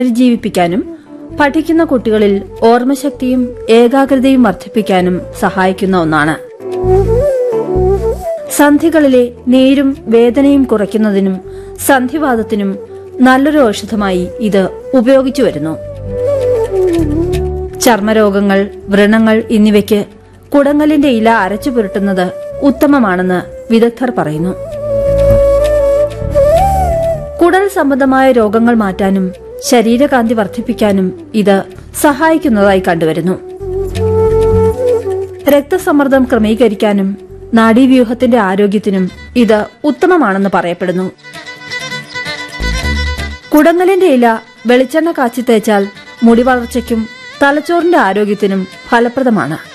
പുനരുജ്ജീവിപ്പിക്കാനും പഠിക്കുന്ന കുട്ടികളിൽ ഓർമ്മശക്തിയും ഏകാഗ്രതയും വർദ്ധിപ്പിക്കാനും സഹായിക്കുന്ന ഒന്നാണ് സന്ധികളിലെ നീരും വേദനയും കുറയ്ക്കുന്നതിനും സന്ധിവാദത്തിനും നല്ലൊരു ഔഷധമായി ഇത് ഉപയോഗിച്ചു വരുന്നു ചർമ്മരോഗങ്ങൾ വ്രണങ്ങൾ എന്നിവയ്ക്ക് കുടങ്ങലിന്റെ ഇല അരച്ചു പുരട്ടുന്നത് ഉത്തമമാണെന്ന് വിദഗ്ധർ പറയുന്നു കുടൽ സംബന്ധമായ രോഗങ്ങൾ മാറ്റാനും ശരീരകാന്തി വർദ്ധിപ്പിക്കാനും ഇത് സഹായിക്കുന്നതായി കണ്ടുവരുന്നു രക്തസമ്മർദ്ദം ക്രമീകരിക്കാനും നാഡീവ്യൂഹത്തിന്റെ ആരോഗ്യത്തിനും ഇത് ഉത്തമമാണെന്ന് പറയപ്പെടുന്നു കുടങ്ങലിന്റെ ഇല വെളിച്ചെണ്ണ കാച്ചി തേച്ചാൽ മുടി വളർച്ചയ്ക്കും തലച്ചോറിന്റെ ആരോഗ്യത്തിനും ഫലപ്രദമാണ്